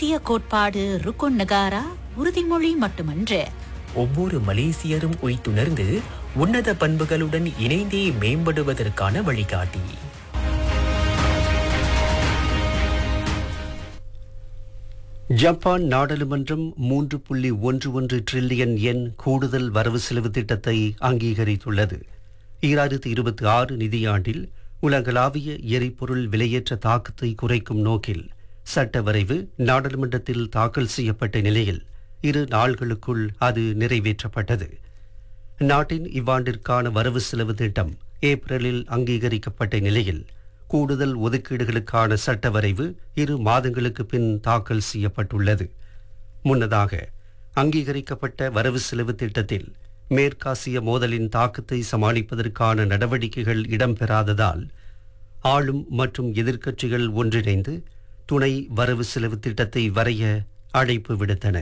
தேசிய கோட்பாடு ருக்குன் நகாரா உறுதிமொழி மட்டுமன்று ஒவ்வொரு மலேசியரும் உய்த்துணர்ந்து உன்னத பண்புகளுடன் இணைந்தே மேம்படுவதற்கான வழிகாட்டி ஜப்பான் நாடாளுமன்றம் மூன்று புள்ளி ஒன்று ஒன்று டிரில்லியன் எண் கூடுதல் வரவு செலவு திட்டத்தை அங்கீகரித்துள்ளது ஈராயிரத்தி இருபத்தி ஆறு நிதியாண்டில் உலகளாவிய எரிபொருள் விலையேற்ற தாக்கத்தை குறைக்கும் நோக்கில் சட்ட வரைவு நாடாளுமன்றத்தில் தாக்கல் செய்யப்பட்ட நிலையில் இரு நாள்களுக்குள் அது நிறைவேற்றப்பட்டது நாட்டின் இவ்வாண்டிற்கான வரவு செலவு திட்டம் ஏப்ரலில் அங்கீகரிக்கப்பட்ட நிலையில் கூடுதல் ஒதுக்கீடுகளுக்கான சட்ட வரைவு இரு மாதங்களுக்கு பின் தாக்கல் செய்யப்பட்டுள்ளது முன்னதாக அங்கீகரிக்கப்பட்ட வரவு செலவு திட்டத்தில் மேற்காசிய மோதலின் தாக்கத்தை சமாளிப்பதற்கான நடவடிக்கைகள் இடம்பெறாததால் ஆளும் மற்றும் எதிர்க்கட்சிகள் ஒன்றிணைந்து துணை வரவு செலவு திட்டத்தை வரைய அழைப்பு விடுத்தன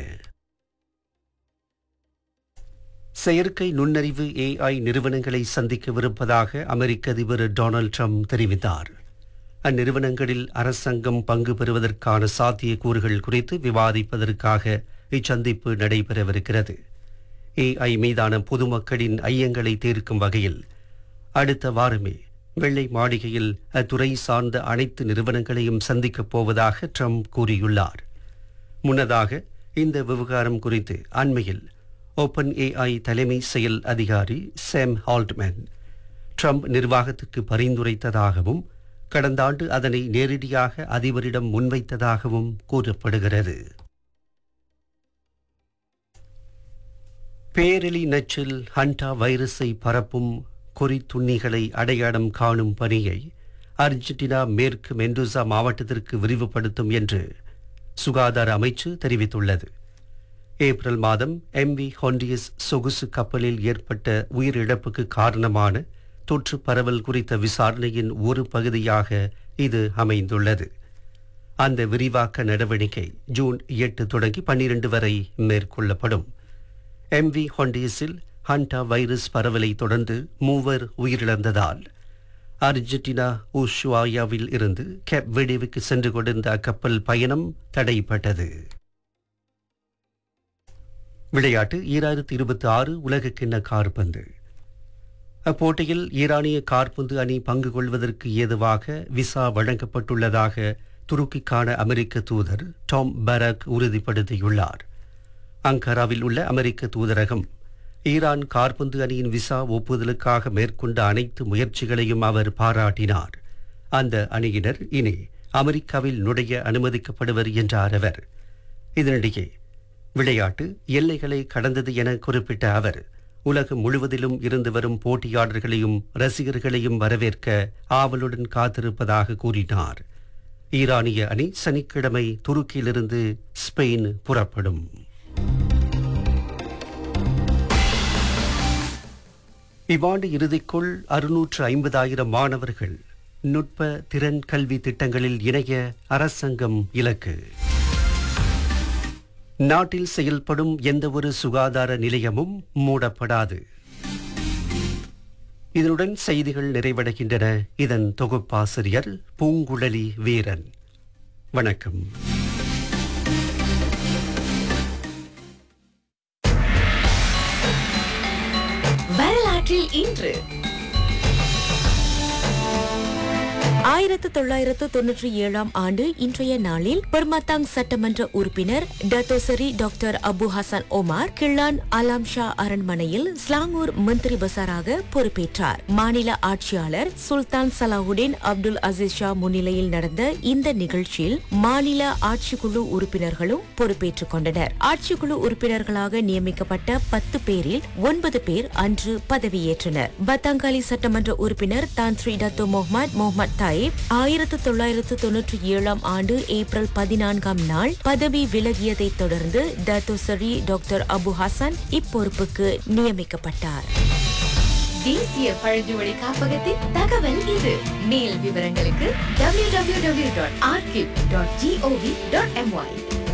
செயற்கை நுண்ணறிவு ஏஐ நிறுவனங்களை சந்திக்கவிருப்பதாக அமெரிக்க அதிபர் டொனால்ட் ட்ரம்ப் தெரிவித்தார் அந்நிறுவனங்களில் அரசாங்கம் பங்கு பெறுவதற்கான சாத்தியக்கூறுகள் குறித்து விவாதிப்பதற்காக இச்சந்திப்பு நடைபெறவிருக்கிறது ஏஐ மீதான பொதுமக்களின் ஐயங்களை தீர்க்கும் வகையில் அடுத்த வாரமே வெள்ளை மாளிகையில் அத்துறை சார்ந்த அனைத்து நிறுவனங்களையும் சந்திக்கப் போவதாக ட்ரம்ப் கூறியுள்ளார் முன்னதாக இந்த விவகாரம் குறித்து அண்மையில் ஓப்பன் ஏஐ தலைமை செயல் அதிகாரி சேம் ஹால்ட்மேன் ட்ரம்ப் நிர்வாகத்துக்கு பரிந்துரைத்ததாகவும் கடந்த ஆண்டு அதனை நேரடியாக அதிபரிடம் முன்வைத்ததாகவும் கூறப்படுகிறது பேரெலி நச்சில் ஹண்டா வைரஸை பரப்பும் கொறித்துண்ணிகளை அடையாளம் காணும் பணியை அர்ஜென்டினா மேற்கு மெண்டூசா மாவட்டத்திற்கு விரிவுபடுத்தும் என்று சுகாதார அமைச்சு தெரிவித்துள்ளது ஏப்ரல் மாதம் எம்வி ஹொண்டியஸ் சொகுசு கப்பலில் ஏற்பட்ட உயிரிழப்புக்கு காரணமான தொற்று பரவல் குறித்த விசாரணையின் ஒரு பகுதியாக இது அமைந்துள்ளது அந்த விரிவாக்க நடவடிக்கை ஜூன் எட்டு தொடங்கி பன்னிரண்டு வரை மேற்கொள்ளப்படும் எம்வி ஹொண்டியஸில் ஹண்டா வைரஸ் பரவலை தொடர்ந்து மூவர் உயிரிழந்ததால் அர்ஜென்டினா உஷுவாயாவில் இருந்து கேப் வெடிவுக்கு சென்று கொண்டிருந்த அக்கப்பல் பயணம் தடைப்பட்டது விளையாட்டு ஈராயிரத்தி இருபத்தி ஆறு உலகக்கிண்ண கார்பந்து அப்போட்டியில் ஈரானிய கார்பந்து அணி பங்கு கொள்வதற்கு ஏதுவாக விசா வழங்கப்பட்டுள்ளதாக துருக்கிக்கான அமெரிக்க தூதர் டாம் பராக் உறுதிப்படுத்தியுள்ளார் அங்கராவில் உள்ள அமெரிக்க தூதரகம் ஈரான் கார்பந்து அணியின் விசா ஒப்புதலுக்காக மேற்கொண்ட அனைத்து முயற்சிகளையும் அவர் பாராட்டினார் அந்த அணியினர் இனி அமெரிக்காவில் நுழைய அனுமதிக்கப்படுவர் என்றார் அவர் இதனிடையே விளையாட்டு எல்லைகளை கடந்தது என குறிப்பிட்ட அவர் உலகம் முழுவதிலும் இருந்து வரும் போட்டியாளர்களையும் ரசிகர்களையும் வரவேற்க ஆவலுடன் காத்திருப்பதாக கூறினார் ஈரானிய அணி சனிக்கிழமை துருக்கியிலிருந்து ஸ்பெயின் புறப்படும் இவ்வாண்டு இறுதிக்குள் அறுநூற்று ஐம்பதாயிரம் மாணவர்கள் நுட்ப திறன் கல்வி திட்டங்களில் இணைய அரசாங்கம் இலக்கு நாட்டில் செயல்படும் எந்தவொரு சுகாதார நிலையமும் மூடப்படாது இதனுடன் செய்திகள் நிறைவடைகின்றன இதன் தொகுப்பாசிரியர் பூங்குழலி வீரன் வணக்கம் வரலாற்றில் இன்று ஆயிரத்து தொள்ளாயிரத்து தொன்னூற்றி ஏழாம் ஆண்டு இன்றைய நாளில் பெர்மத்தாங் சட்டமன்ற உறுப்பினர் Dato Seri doctor Abu Hasan Omar Klang Alam Shah அரண்மனையில் ஸ்லாங்கூர் மந்திரி பசாராக பொறுப்பேற்றார் மாநில ஆட்சியாளர் சுல்தான் சலாஹுடீன் அப்துல் அசீஸ் ஷா முன்னிலையில் நடந்த இந்த நிகழ்ச்சியில் மாநில ஆட்சிக்குழு உறுப்பினர்களும் பொறுப்பேற்றுக் கொண்டனர் ஆட்சிக்குழு உறுப்பினர்களாக நியமிக்கப்பட்ட பத்து பேரில் ஒன்பது பேர் அன்று பதவியேற்றனர் பத்தாங்காலி சட்டமன்ற உறுப்பினர் Tan Sri Dato Muhammad Muhammad Taib ஆயிரத்து தொள்ளாயிரத்து தொன்னூற்றி ஏழாம் ஆண்டு ஏப்ரல் பதினான்காம் நாள் பதவி விலகியதைத் தொடர்ந்து டத்தோசரி டாக்டர் அபு ஹசன் இப்பொறுப்புக்கு நியமிக்கப்பட்டார் தேசிய பழங்குடி காப்பகத்தின் தகவல் இது மேல் விவரங்களுக்கு www.archive.gov.my